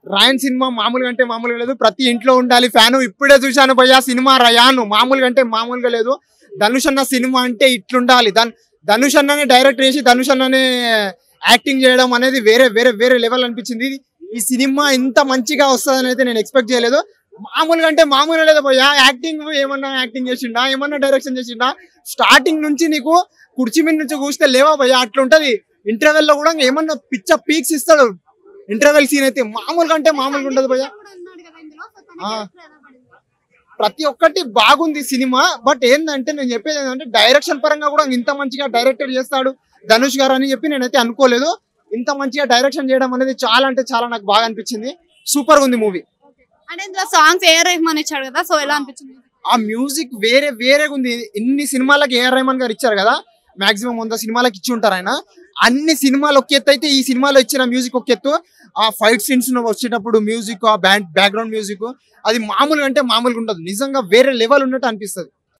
రాయన్ cinema మామూలుగా అంటే మామూలుగా లేదు ప్రతి ఇంట్లో ఉండాలి ఫ్యాను ఇప్పుడే చూశాను భయ్యా సినిమా రయాను మామూలుగా అంటే మామూలుగా లేదు ధనుష్ అన్న సినిమా అంటే ఇట్లుండాలి దన్ ధనుష్ అన్ననే డైరెక్ట్ చేసి ధనుష్ అన్ననే యాక్టింగ్ చేయడం అనేది వేరే వేరే వేరే లెవెల్ అనిపించింది ఈ సినిమా ఇంత మంచిగా వస్తుందని అయితే నేను ఎక్స్పెక్ట్ చేయలేదు మామూలుగా అంటే మామూలుగా లేదు భయ్యా యాక్టింగ్ ఏమన్నా యాక్టింగ్ చేసిండా ఏమన్నా డైరెక్షన్ చేసిండా స్టార్టింగ్ నుంచి నీకు కుర్చీ మీద నుంచి కూస్తే లేవా భయ్యా అట్లుంటది ఇంటర్వెల్ లో కూడా ఏమన్నా పిచ్చ పీక్స్ ఇస్తాడు ఇంటర్వెల్ సీన్ అయితే మామూలుగా అంటే మామూలుగా ఉండదు భయ్యా ఆ. ప్రతి ఒక్కటి బాగుంది సినిమా బట్ ఏంటంటే నేను చెప్పేది ఏంటంటే డైరెక్షన్ పరంగా కూడా ఇంత మంచిగా డైరెక్టర్ చేస్తాడు ధనుష్ గారు అని చెప్పి నేనైతే అనుకోలేదు ఇంత మంచిగా డైరెక్షన్ చేయడం అనేది చాలా అంటే చాలా నాకు బాగా అనిపించింది సూపర్ ఉంది మూవీ అంటే ఇందులో సాంగ్స్ ఏ రెహమాన్ ఇచ్చాడు కదా సో ఎలా అనిపించింది ఆ మ్యూజిక్ వేరే వేరేగా ఉంది ఇన్ని సినిమాలకి ఏఆర్ రెహమాన్ గారు ఇచ్చారు కదా మాక్సిమం వంద సినిమాలకు ఇచ్చి ఉంటారు ఆయన అన్ని సినిమాలు ఒక ఎత్తు అయితే ఈ సినిమాలో ఇచ్చిన మ్యూజిక్ ఒక ఎత్తు ఆ ఫైట్ సీన్స్ వచ్చేటప్పుడు మ్యూజిక్ ఆ బ్యాండ్ బ్యాక్గ్రౌండ్ మ్యూజిక్ అది మామూలుగా అంటే మామూలుగా ఉండదు నిజంగా వేరే లెవెల్ ఉన్నట్టు అనిపిస్తుంది